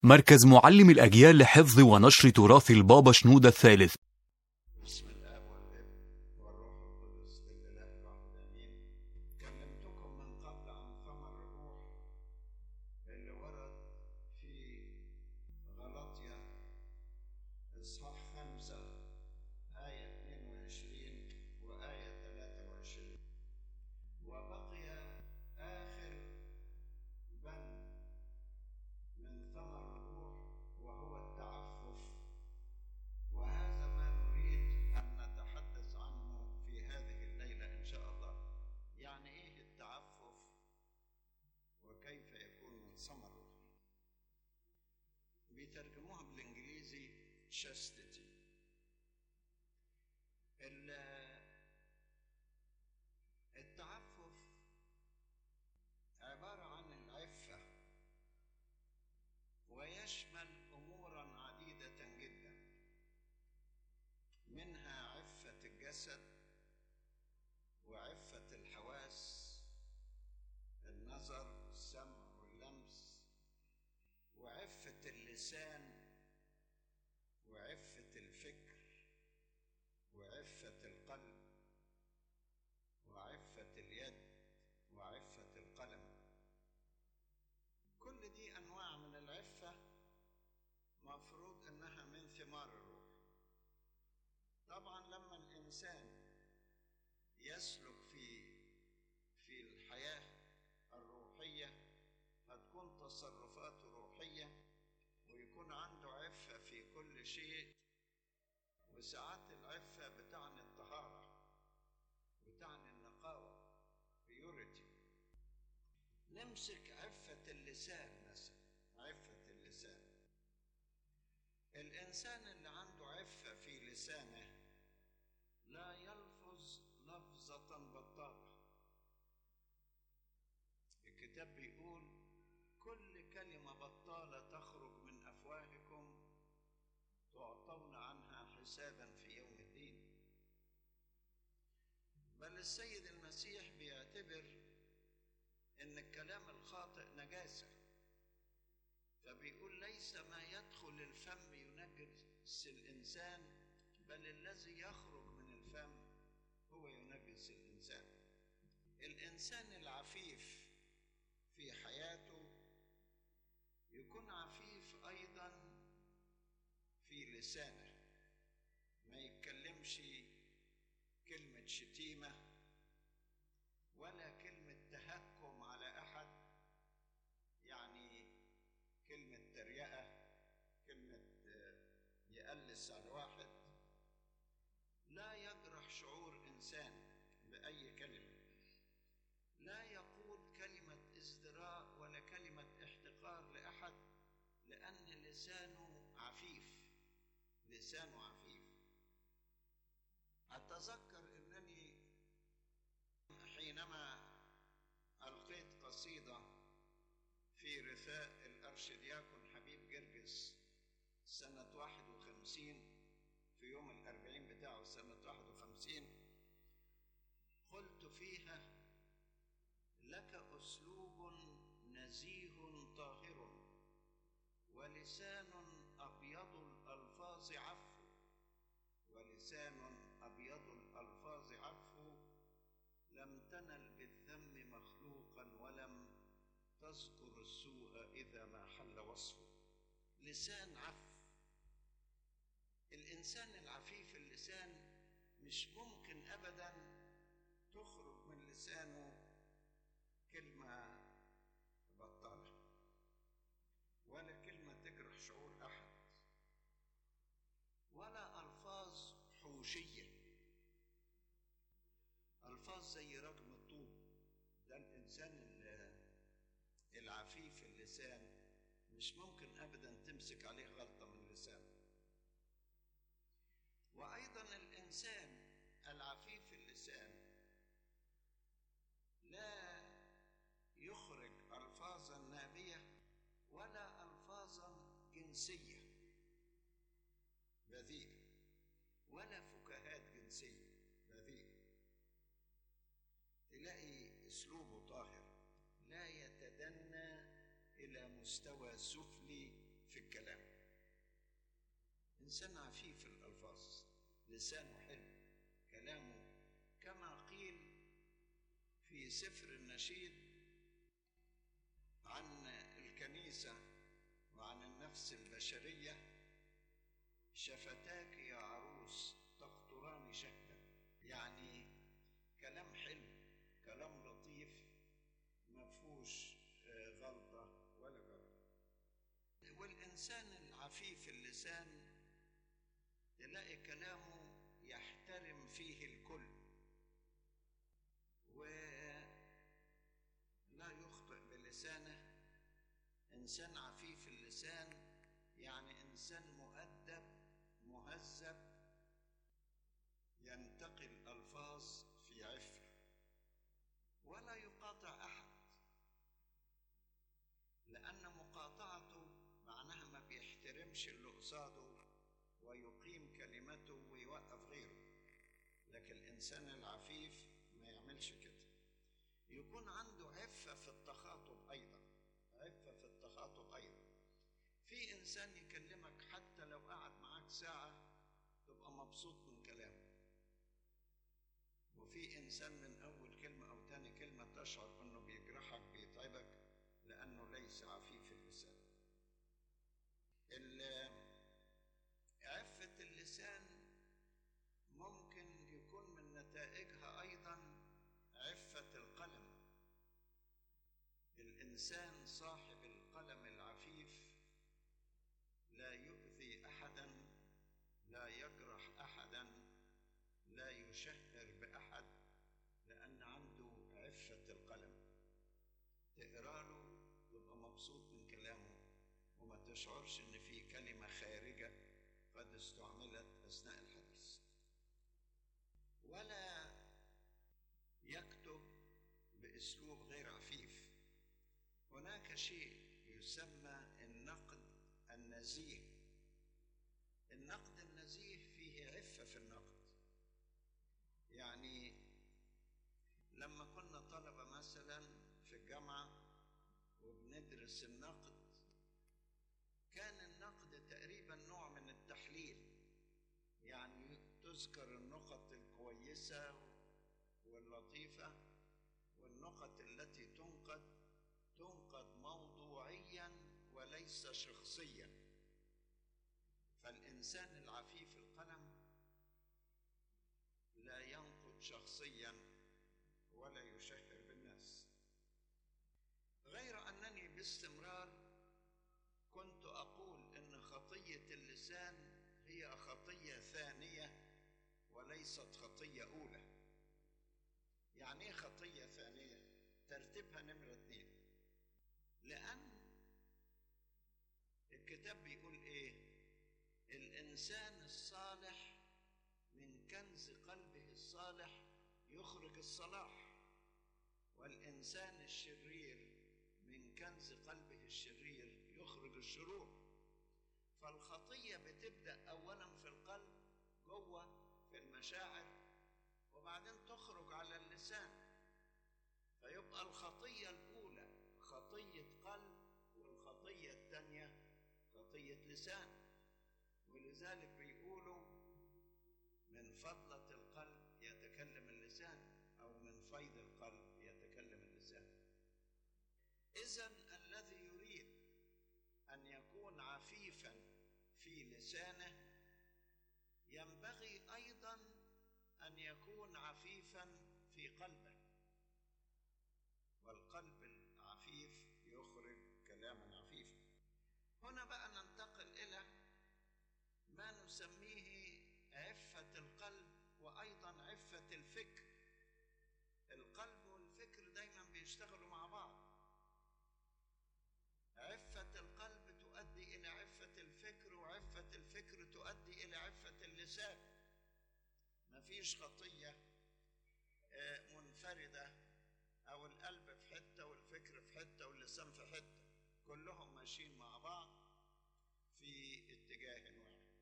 مركز معلم الأجيال لحفظ ونشر تراث البابا شنودة الثالث بسم الاب والابن والروح القدس الاله الواحد امين كلمتكم من قبل عن ثمر الروح اللي ورد في غلطيا اصحاح خمسة آية 22 وآية 23 وبقي آخر بند من ثمر الروح وهو التعفف وهذا ما نريد أن نتحدث عنه في هذه الليلة إن شاء الله يعني إيه التعفف وكيف يكون من ثمره بيترجموها بالإنجليزي chastity ال- التعفف عبارة عن العفة ويشمل أمورا عديدة جدا منها عفة الجسد وعفة الحواس النظر السمع واللمس وعفة اللسان وعفة الفكر وعفة القلب وعفة اليد وعفة القلم كل دي أنواع من العفة مفروض إنها من ثمار الروح طبعا لما الإنسان يسلك في في الحياة الروحية هتكون تصرفاته روحية ويكون عنده عفة في كل شيء وساعات العفة بتعني الطهارة وتعني النقاوة purity نمسك عفة اللسان مثلا عفة اللسان الإنسان اللي عنده عفة في لسانه لا يلفظ لفظة بطالة الكتاب بيقول كل كلمة بطالة تخرج من أفواهكم تعطون عنها حسابا في يوم الدين بل السيد المسيح بيعتبر ان الكلام الخاطئ نجاسه فبيقول ليس ما يدخل الفم ينجس الانسان بل الذي يخرج من الفم هو ينجس الانسان الانسان العفيف في حياته يكون عفيف ايضا في لسانه ما يتكلمش كلمه شتيمه ولا كلمة تهكم على أحد يعني كلمة تريقة كلمة آه، يقلس على واحد لا يجرح شعور إنسان بأي كلمة لا يقول كلمة ازدراء ولا كلمة احتقار لأحد لأن لسانه عفيف لسانه عفيف أتذكر أنني حينما ألقيت قصيدة في رثاء الأرشدياكون حبيب جرجس سنة 51 في يوم الأربعين بتاعه سنة 51 قلت فيها لك أسلوب نزيه طاهر ولسان أبيض الألفاظ عفو ولسان أبيض الألفاظ عفو لم تنل بالذم مخلوقا ولم تذكر السوء إذا ما حل وصفه لسان عفو الإنسان العفيف اللسان مش ممكن أبدا تخرج من لسانه كلمة بطالة ولا كلمة تجرح شعور أحد ولا ألفاظ حوشية ألفاظ زي رجم الطوب ده الإنسان ال- العفيف اللسان مش ممكن أبدا تمسك عليه غلطة من لسانه وأيضا الإنسان العفيف اللسان لا يخرج ألفاظا نابية ولا ألفاظا جنسية بذيئة ولا فكاهات جنسية بذيئة تلاقي اسلوبه طاهر لا يتدنى الى مستوى سفلي في إنسان عفيف الألفاظ لسانه حلو كلامه كما قيل في سفر النشيد عن الكنيسة وعن النفس البشرية شفتاك يا عروس تقطران شهدا يعني كلام حلو كلام لطيف ما فيهوش غلطة ولا غلطة والإنسان العفيف اللسان تلاقي كلامه يحترم فيه الكل ولا يخطئ بلسانه إنسان عفيف اللسان يعني إنسان مؤدب مهذب ينتقي الألفاظ في عفة ولا يقاطع أحد لأن مقاطعته معناها ما بيحترمش اللي قصاده ويقيم كلمته ويوقف غيره لكن الإنسان العفيف ما يعملش كده يكون عنده عفة في التخاطب أيضا عفة في التخاطب أيضا في إنسان يكلمك حتى لو قعد معاك ساعة تبقى مبسوط من كلامه وفي إنسان من أول كلمة أو تاني كلمة تشعر أنه بيجرحك بيتعبك لأنه ليس عفيف اللسان عفة اللسان ممكن يكون من نتائجها أيضا عفة القلم الإنسان صاحب القلم العفيف لا يؤذي أحدا لا يجرح أحدا لا يشهر بأحد لأن عنده عفة القلم تقرا له تبقى مبسوط من كلامه وما تشعرش ان في كلمه خارجه قد استعملت اثناء الحديث ولا يكتب باسلوب غير عفيف هناك شيء يسمى النقد النزيه النقد النزيه فيه عفه في النقد يعني لما كنا طلبه مثلا في الجامعه وبندرس النقد كان النقد تقريبا نوع من التحليل يعني تذكر النقط الكويسة واللطيفة والنقط التي تنقد تنقد موضوعيا وليس شخصيا فالإنسان العفيف القلم لا ينقد شخصيا ولا يشهر بالناس غير أنني باستمرار كنت أقول إن خطية اللسان هي خطية ثانية وليست خطية أولى. يعني إيه خطية ثانية؟ ترتيبها نمرة اتنين. لأن الكتاب بيقول إيه؟ الإنسان الصالح من كنز قلبه الصالح يخرج الصلاح والإنسان الشرير من كنز قلبه الشرير يخرج الشرور فالخطية بتبدأ أولا في القلب جوه في المشاعر وبعدين تخرج على اللسان فيبقى الخطية الأولى خطية قلب والخطية الثانية خطية لسان ولذلك بيقولوا من فضلة القلب يتكلم اللسان أو من فيض القلب يتكلم اللسان إذا الذي يريد أن يكون عفيفا في لسانه ينبغي أيضا أن يكون عفيفا في قلبه والقلب العفيف يخرج كلاما عفيفا هنا بقى ننتقل إلى ما نسميه عفة القلب وأيضا عفة الفكر القلب والفكر دايما بيشتغلوا مع بعض عفة القلب تؤدي إلى عفة الفكر وعفة الفكر تؤدي إلى عفة اللسان مفيش خطية منفردة أو القلب في حتة والفكر في حتة واللسان في حتة كلهم ماشيين مع بعض في اتجاه واحد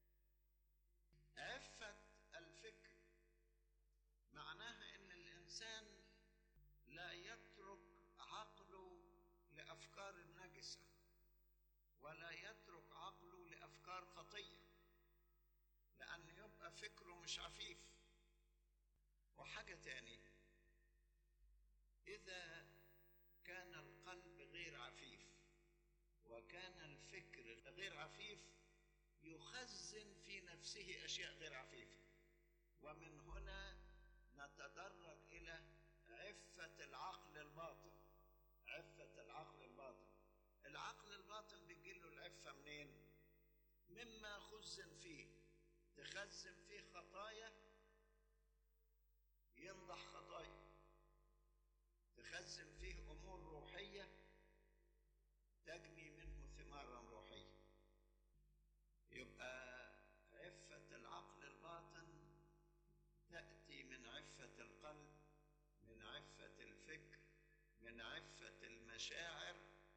عفة الفكر معناها ان الانسان لا يترك عقله لافكار النجسه ولا يترك عقله لافكار خطيه يبقى فكره مش عفيف وحاجة تاني إذا كان القلب غير عفيف وكان الفكر غير عفيف يخزن في نفسه أشياء غير عفيفة ومن هنا نتدرج إلى عفة العقل الباطن عفة العقل الباطن العقل الباطن بيجيله العفة منين؟ مما خزن فيه تخزن فيه خطايا ينضح خطايا تخزن فيه امور روحيه تجني منه ثمارا روحيه يبقى عفه العقل الباطن تاتي من عفه القلب من عفه الفكر من عفه المشاعر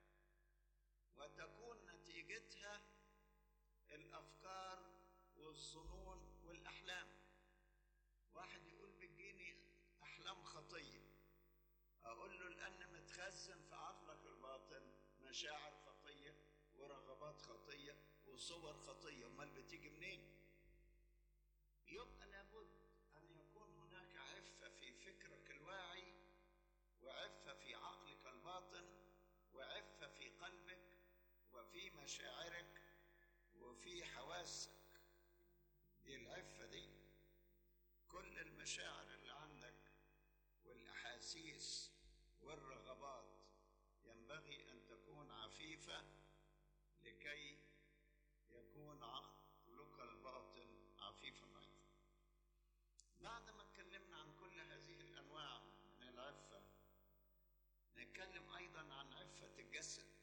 وتكون نتيجتها الافكار والظنون والاحلام واحد يقول بتجيني احلام خطيه اقول له لان متخزن في عقلك الباطن مشاعر خطيه ورغبات خطيه وصور خطيه امال بتيجي منين يبقى لابد ان يكون هناك عفه في فكرك الواعي وعفه في عقلك الباطن وعفه في قلبك وفي مشاعرك وفي حواسك دي العفه دي كل المشاعر اللي عندك والاحاسيس والرغبات ينبغي ان تكون عفيفه لكي يكون عقلك الباطن عفيفا ايضا بعد ما اتكلمنا عن كل هذه الانواع من العفه نتكلم ايضا عن عفه الجسد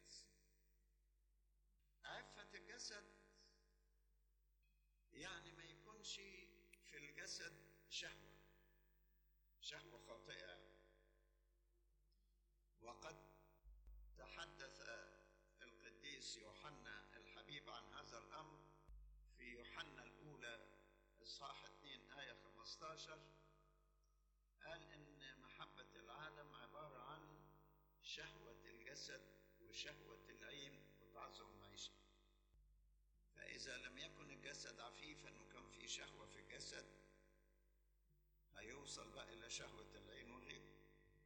عفه الجسد يعني ما يكونش في الجسد شهوه شهوه خاطئه وقد تحدث القديس يوحنا الحبيب عن هذا الامر في يوحنا الاولى اصحاح 2 ايه 15 قال ان محبه العالم عباره عن شهوه الجسد وشهوه العين وتعظم المعيشه فاذا لم يكن الجسد عفيفا وكان في شهوه في الجسد هيوصل بقى الى شهوه العين وغيره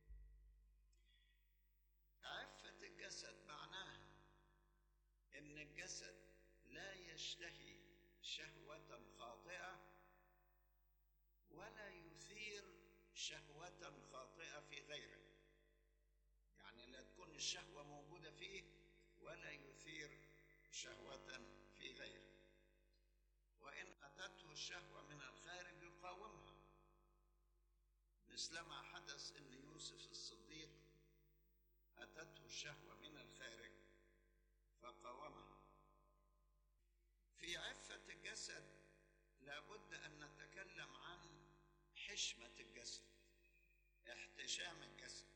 عفة الجسد معناها إن الجسد لا يشتهي شهوة خاطئة ولا يثير شهوة خاطئة في غيره يعني لا تكون الشهوة موجودة فيه ولا يثير شهوة في غيره وإن أتته الشهوة من الخارج يقاومها مثلما حدث إن يوسف الصديق أتته الشهوة من الخارج فقاومها في عفة الجسد لابد أن نتكلم عن حشمة الجسد احتشام الجسد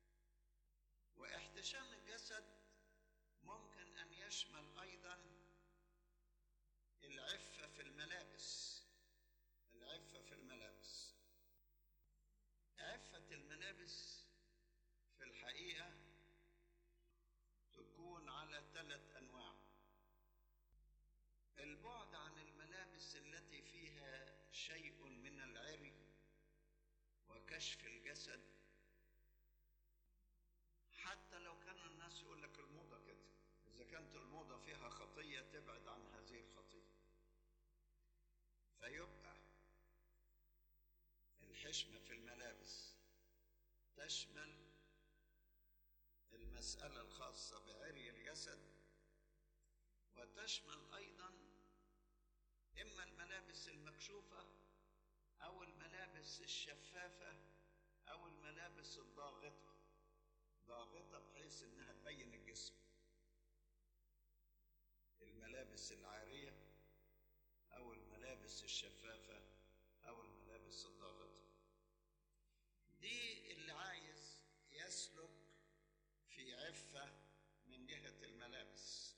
واحتشام الجسد ممكن أن يشمل أيضا العفة في الملابس العفة في الملابس عفة الملابس في الحقيقة تكون على ثلاث أنواع البعد عن الملابس التي فيها شيء من العري وكشف الجسد حتى لو كان الناس يقول لك الموضة كده إذا كانت الموضة فيها خطية تبعد عن هذه الخطية فيبقى الحشمة في الملابس تشمل المسألة الخاصة بعري الجسد وتشمل أيضا إما الملابس المكشوفة أو الملابس الشفافة أو الملابس الضاغطة ضاغطة بحيث إنها تبين الجسم الملابس العارية أو الملابس الشفافة أو الملابس الضاغطة دي اللي عايز يسلك في عفة من جهة الملابس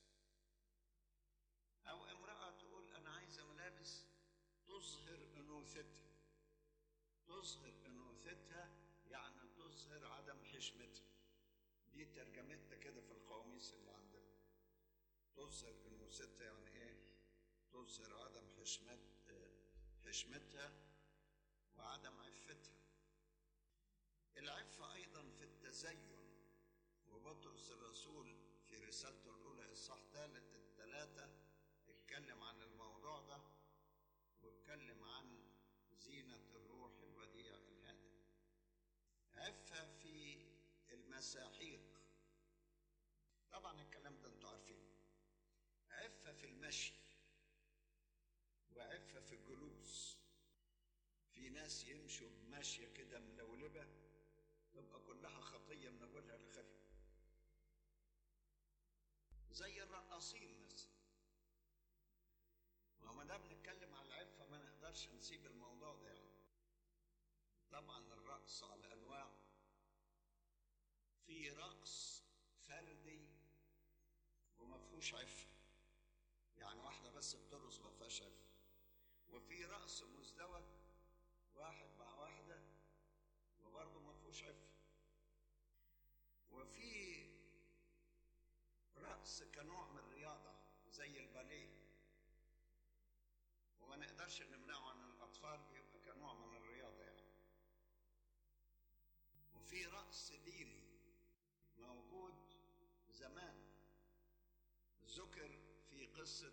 أو امرأة تقول أنا عايزة ملابس تظهر أنوثتها تظهر أنوثتها يعني تظهر عدم حشمتها دي ترجمتها كده في القواميس اللي عندنا تظهر أنوثتها يعني إيه؟ تظهر عدم حشمت حشمتها وعدم عفتها العفة أيضا في التزين وبطرس الرسول في رسالته الأولى إصحاح ثالث الثلاثة اتكلم عن الموضوع ده واتكلم عن زينة الروح الوديع الهادئ عفة في المساحيق طبعا الكلام ده انتوا عارفينه عفة في المشي وعفة في الجلوس في ناس يمشوا بماشية كده ملولبة تبقى كلها خطية من أولها لآخرها زي الرقاصين مثلا وما دام بنتكلم على العفة ما نقدرش نسيب الموضوع ده يعني طبعا الرقص على أنواع في رقص فردي وما فيهوش عفة يعني واحدة بس بترقص ما فيهاش عفة وفي رقص مزدوج واحد مع واحدة وبرضه ما فيهوش عفة وفي رقص كنوع من الرياضة زي الباليه وما نقدرش نمنعه عن الأطفال بيبقى كنوع من الرياضة يعني وفي رقص ديني موجود زمان ذكر في قصة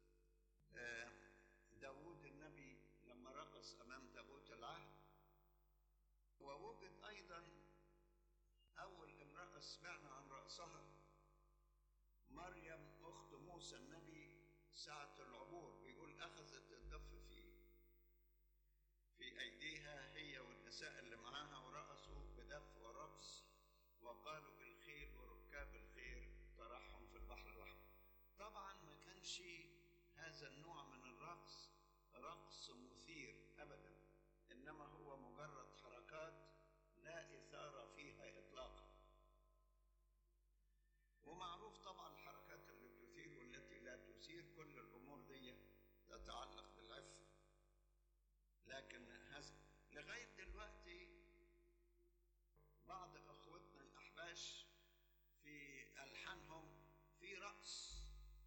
داود النبي لما رقص أمام تابوت العهد ووجد أيضا أول امرأة سمعنا عن رأسها مريم أخت موسى النبي ساعة العبور بيقول أخذت الدف في في أيديها هي والنساء اللي معاها ورقصوا بدف ورقص وقالوا الخيل وركاب الخير طرحهم في البحر الأحمر طبعا ما كانش هذا النوع من الرقص رقص مثير أبدا إنما هو مجرد حركات لا إثارة فيها إطلاقا ومعروف طبعا الحركات اللي تثير والتي لا تثير كل الأمور دي تتعلق بالعفة لكن هذا لغاية دلوقتي بعض اخوتنا الاحباش في الحانهم في رقص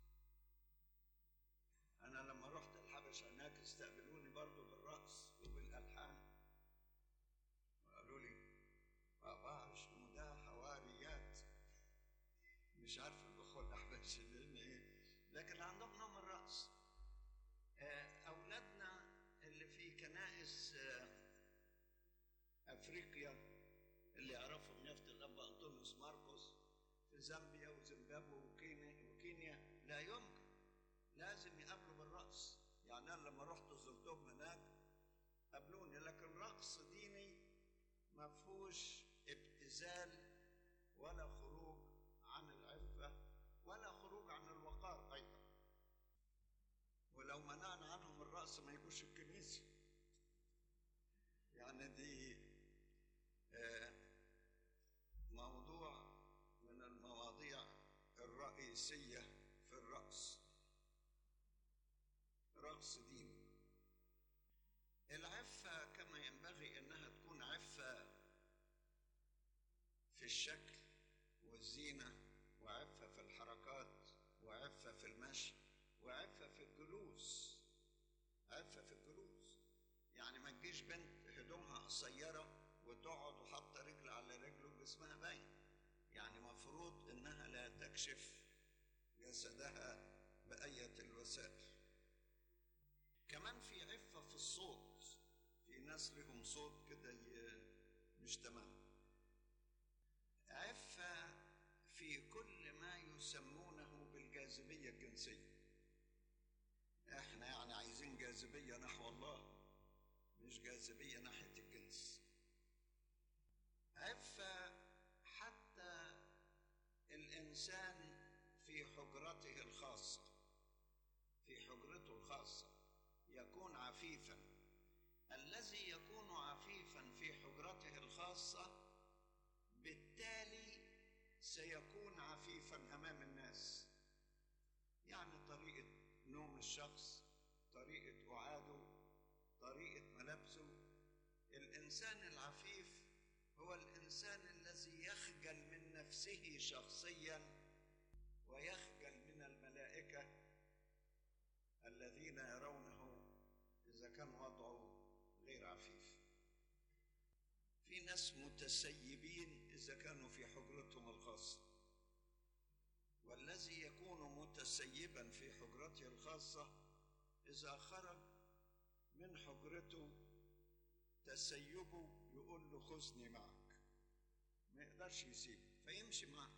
انا لما رحت الحبش هناك استقبلوني برضو بالرقص وبالالحان وقالوا لي بابا شنو ده حواريات مش عارف الاخوه الاحباش اللي ايه لكن عندهم نوع من الرقص اولادنا اللي في كنائس افريقيا اللي يعرفوا نيافة الأب أنطونيوس ماركوس في زامبيا وزيمبابوي وكينيا, وكينيا لا يمكن لازم يقابلوا بالرقص يعني أنا لما رحت زرتهم هناك قابلوني لكن رقص ديني ما فيهوش ابتذال ولا خروج عن العفة ولا خروج عن الوقار أيضا ولو منعنا عنهم الرقص ما يجوش الكنيسة يعني دي موضوع من المواضيع الرئيسية في الرقص رقص ديني العفة كما ينبغي أنها تكون عفة في الشكل والزينة وعفة في الحركات وعفة في المشي وعفة في الجلوس عفة في الجلوس يعني ما تجيش بنت هدومها قصيرة وتقعد وحاطة رجل على رجل وجسمها باين يعني مفروض انها لا تكشف جسدها بأية الوسائل كمان في عفة في الصوت في ناس لهم صوت كده مش تمام عفة في كل ما يسمونه بالجاذبية الجنسية احنا يعني عايزين جاذبية نحو الله مش جاذبية ناحية الجنس عفة حتى الإنسان في حجرته الخاصة في حجرته الخاصة يكون عفيفا الذي يكون عفيفا في حجرته الخاصة بالتالي سيكون عفيفا أمام الناس يعني طريقة نوم الشخص طريقة قعاده طريقة ملابسه الإنسان العفيف هو الإنسان الذي يخجل من نفسه شخصيا ويخجل من الملائكة الذين يرونه إذا كان كان وضعه غير عفيف في ناس متسيبين إذا كانوا في حجرتهم الخاصة والذي يكون متسيبا في حجرته الخاصة إذا خرج من حجرته تسيبه يقول له خذني معك ما يقدرش يسيب فيمشي معه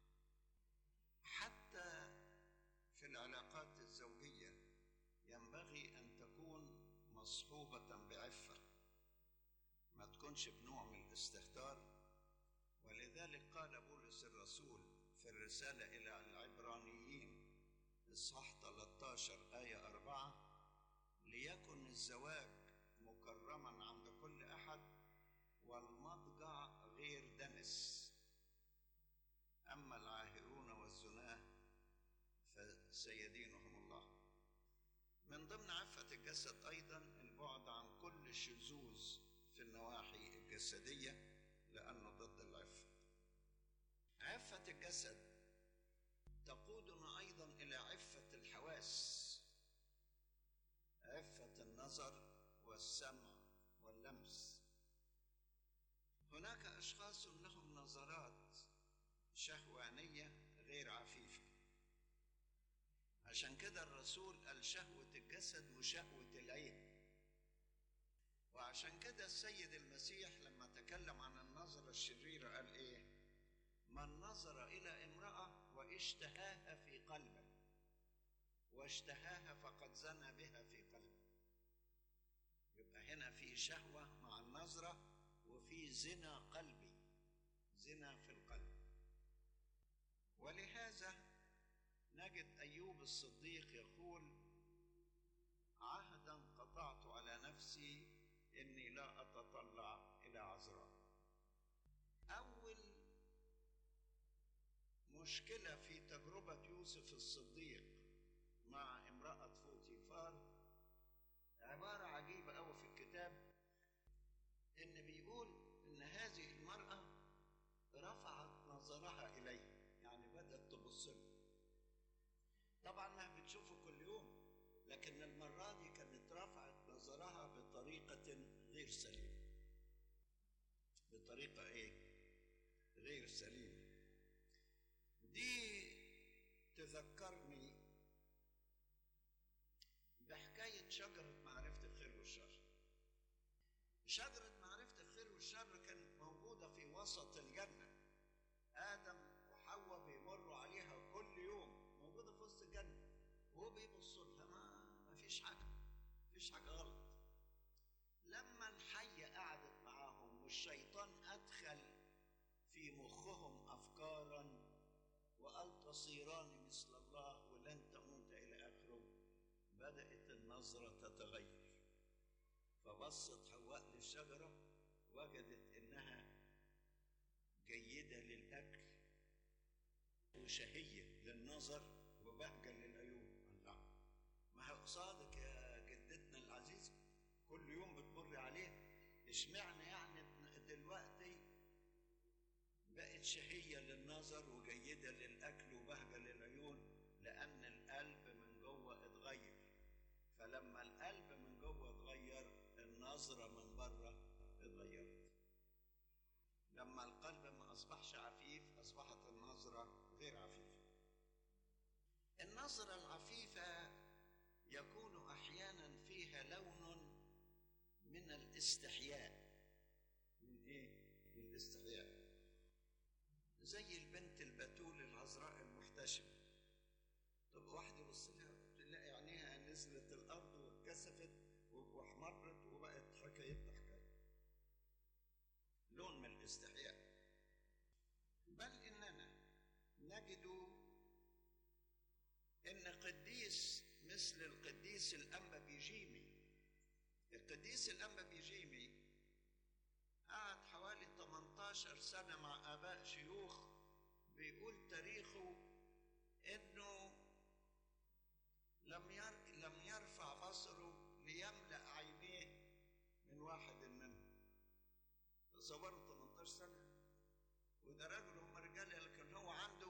حتى في العلاقات الزوجية ينبغي أن تكون مصحوبة بعفة ما تكونش بنوع من الاستهتار ولذلك قال بولس الرسول في الرسالة إلى العبرانيين إصحاح 13 آية 4 ليكن الزواج مكرما عند كل أحد والمضجع غير دنس أما العاهرون والزناه فسيدينهم الله من ضمن عفة الجسد أيضا البعد عن كل شذوذ في النواحي الجسدية لأنه ضد العفة عفة الجسد تقودنا أيضا إلى عفة الحواس عفة النظر والسمع واللمس هناك أشخاص لهم نظرات شهوانية غير عفيفة عشان كده الرسول قال شهوة الجسد وشهوة العين وعشان كده السيد المسيح لما تكلم عن النظرة الشريرة قال إيه؟ من نظر إلى امرأة واشتهاها في قلبه واشتهاها فقد زنى بها في قلبه يبقى هنا في شهوة مع النظرة وفي زنا قلبي زنا في القلب ولهذا نجد أيوب الصديق يقول عهدا قطعت على نفسي إني لا أتطلع إلى عذراء أول مشكلة في تجربة يوسف الصديق مع امرأة فوتيفار عبارة عجيبة أوي في الكتاب إن بيقول إن هذه المرأة رفعت نظرها إليه يعني بدأت تبص له طبعا ما بتشوفه كل يوم لكن المرة دي كانت رفعت نظرها بطريقة غير سليمة بطريقة إيه؟ غير سليمة دي تذكرني بحكاية شجرة معرفة الخير والشر شجرة معرفة الخير والشر كانت موجودة في وسط الجنة آدم وحواء بيمروا عليها كل يوم موجودة في وسط الجنة وهو بيبص لها ما ما فيش حاجة ما فيش حاجة غلط لما الحية قعدت معاهم والشيطان أدخل في مخهم أفكارا وقال تصيران مثل الله ولن تموت إلى آخره بدأت النظرة تتغير فبصت حواء للشجرة وجدت إنها جيدة للأكل وشهية للنظر وبهجة للعيون الله ما هي قصادك يا جدتنا العزيزة كل يوم بتمر عليه اشمعنى يعني دلوقتي بقت شهية للنظر وجيدة للأكل وبهجة للعيون لأن القلب من جوه اتغير فلما القلب من جوه اتغير النظرة من بره اتغيرت لما القلب ما أصبحش عفيف أصبحت النظرة غير عفيفة النظرة العفيفة يكون أحيانا فيها لون من الاستحياء من إيه؟ من الاستحياء زي البنت البتول العذراء المحتشمة طب واحد يبص لها تلاقي عينيها نزلت الأرض واتكسفت واحمرت وبقت حكايتها حكاية لون من الاستحياء بل إننا نجد إن قديس مثل القديس الأنبا بيجيمي القديس الأنبا بيجيمي قعد حوالي 18 سنة مع آباء شيوخ بيقول تاريخه إنه لم ير... لم يرفع بصره ليملأ عينيه من واحد منهم تصوروا 18 سنة وده راجل هم رجال لكن هو عنده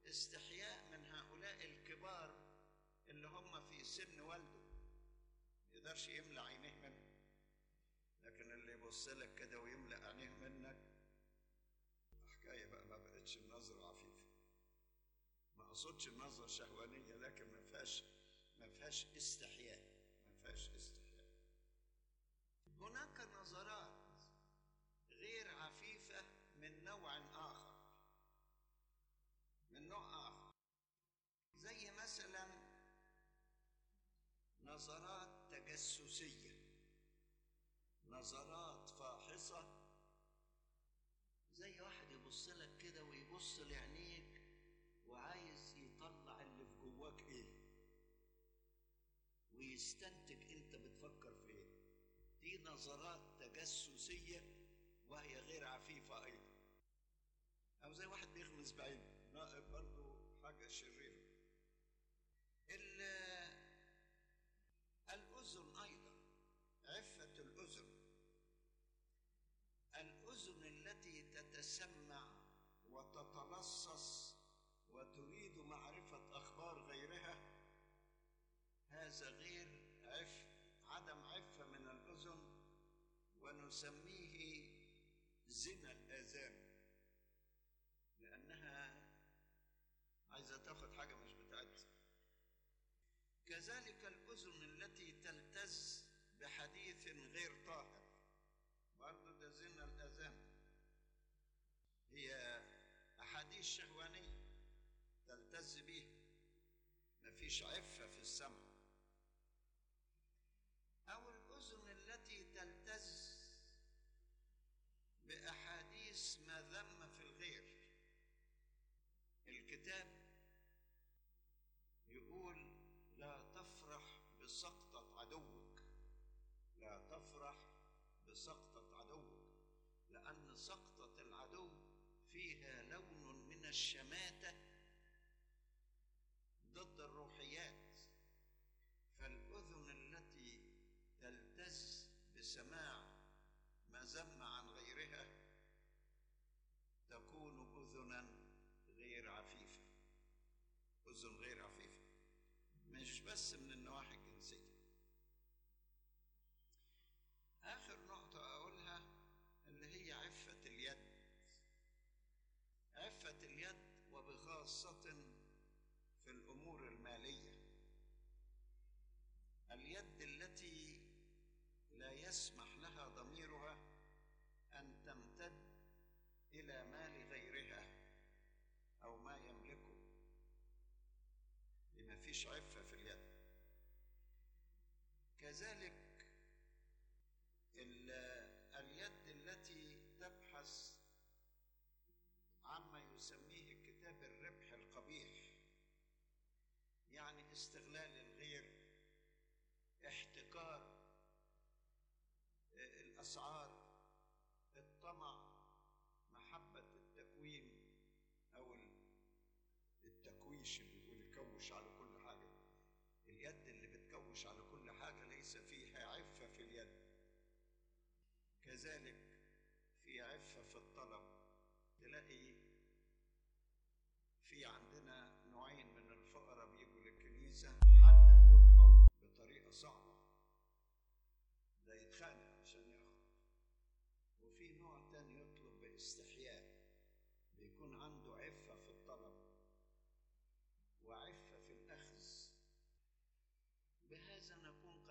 استحياء من هؤلاء الكبار اللي هم في سن والده يقدرش يملى عينيه منك لكن اللي يبص لك كده ويملأ عينيه منك حكاية بقى ما بقتش النظرة عفيفة ما اقصدش النظرة شهوانية لكن ما فيهاش ما فيهاش استحياء ما فيهاش استحياء هناك نظرات غير عفيفة من نوع آخر من نوع آخر زي مثلا نظرات تجسسية نظرات فاحصة زي واحد يبص لك كده ويبص لعينيك وعايز يطلع اللي في جواك ايه ويستنتج انت بتفكر في ايه دي نظرات تجسسية وهي غير عفيفة ايضا او زي واحد بيغمز بعينه نائب برضه حاجة شريرة الأذن أيضا عفة الأذن الأذن التي تتسمع وتتلصص وتريد معرفة أخبار غيرها هذا غير عف عدم عفة من الأذن ونسميه زنا الآذان لأنها عايزة تاخد حاجة مش بتاعتها كذلك الأذن التي تلتز بحديث غير طاهر برضه ده زنا الأذان هي أحاديث شهوانية تلتز بيها مفيش عفة في السمع أو الأذن التي تلتز بأحاديث ما ذم في الغير الكتاب يقول لا تفرح بسقطة عدوك لا تفرح بسقطة عدوك لأن سقطة العدو فيها لون من الشماتة ضد الروحيات فالأذن التي تلتز بسماع ما ذم عن غيرها تكون أذنا غير عفيفة أذن غير عفيفة مش بس من النواحي الجنسية آخر نقطة أقولها اللي هي عفة اليد عفة اليد وبخاصة في الأمور المالية اليد التي لا يسمح لها ضميرها أن تمتد إلى مال غيرها أو ما يملكه ما فيش عفة في اليد كذلك اليد التي تبحث عما يسميه الكتاب الربح القبيح يعني استغلال الغير احتكار الاسعار الطمع محبه التكوين او التكويش اللي بيقول يكوش على كل حاجه اليد اللي بتكوش على كل حاجه ليس فيها عفه في اليد كذلك في عفه في الطلب تلاقي في عندنا نوعين من الفقراء بيجوا للكنيسه حد بيطلب بطريقه صعبه ده يتخانق عشان ياخد وفي نوع تاني يطلب باستحياء بيكون عنده عفة في الطلب وعفة في الأخذ بهذا نكون